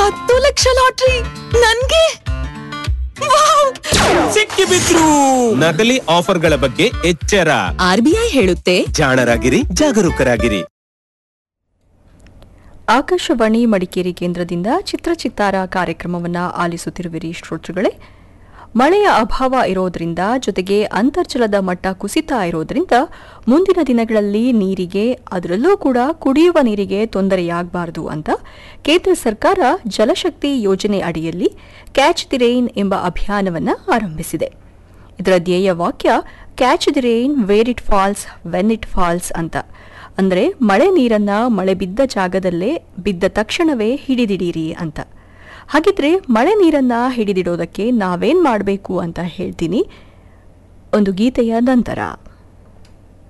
ಹತ್ತು ಲಕ್ಷ ಲಾಟ್ರಿ ನನ್ಗೆ ವಾವ್! ಸಿಕ್ಕಿಬಿದ್ರು ನಕಲಿ ಆಫರ್ಗಳ ಬಗ್ಗೆ ಎಚ್ಚರ ಆರ್ ಬಿ ಐ ಹೇಳುತ್ತೆ ಜಾಣರಾಗಿರಿ ಜಾಗರೂಕರಾಗಿರಿ ಆಕಾಶವಾಣಿ ಮಡಿಕೇರಿ ಕೇಂದ್ರದಿಂದ ಚಿತ್ರಚಿತ್ತಾರ ಕಾರ್ಯಕ್ರಮವನ್ನು ಆಲಿಸುತ್ತಿರುವಿರಿ ಶ್ರೋತೃಗಳೇ ಮಳೆಯ ಅಭಾವ ಇರೋದ್ರಿಂದ ಜೊತೆಗೆ ಅಂತರ್ಜಲದ ಮಟ್ಟ ಕುಸಿತಾ ಇರೋದ್ರಿಂದ ಮುಂದಿನ ದಿನಗಳಲ್ಲಿ ನೀರಿಗೆ ಅದರಲ್ಲೂ ಕೂಡ ಕುಡಿಯುವ ನೀರಿಗೆ ತೊಂದರೆಯಾಗಬಾರದು ಅಂತ ಕೇಂದ್ರ ಸರ್ಕಾರ ಜಲಶಕ್ತಿ ಯೋಜನೆ ಅಡಿಯಲ್ಲಿ ಕ್ಯಾಚ್ ದಿ ರೈನ್ ಎಂಬ ಅಭಿಯಾನವನ್ನು ಆರಂಭಿಸಿದೆ ಇದರ ಧ್ಯೇಯ ವಾಕ್ಯ catch the rain where it falls when it falls ಅಂತ ಅಂದರೆ ಮಳೆ ನೀರನ್ನ ಮಳೆ ಬಿದ್ದ ಜಾಗದಲ್ಲೇ ಬಿದ್ದ ತಕ್ಷಣವೇ ಹಿಡಿದಿಡೀರಿ ಅಂತ ಹಾಗಿದ್ರೆ ಮಳೆ ನೀರನ್ನ ಹಿಡಿದಿಡೋದಕ್ಕೆ ನಾವೇನ್ ಮಾಡಬೇಕು ಅಂತ ಹೇಳ್ತೀನಿ ಒಂದು ಗೀತೆಯ ನಂತರ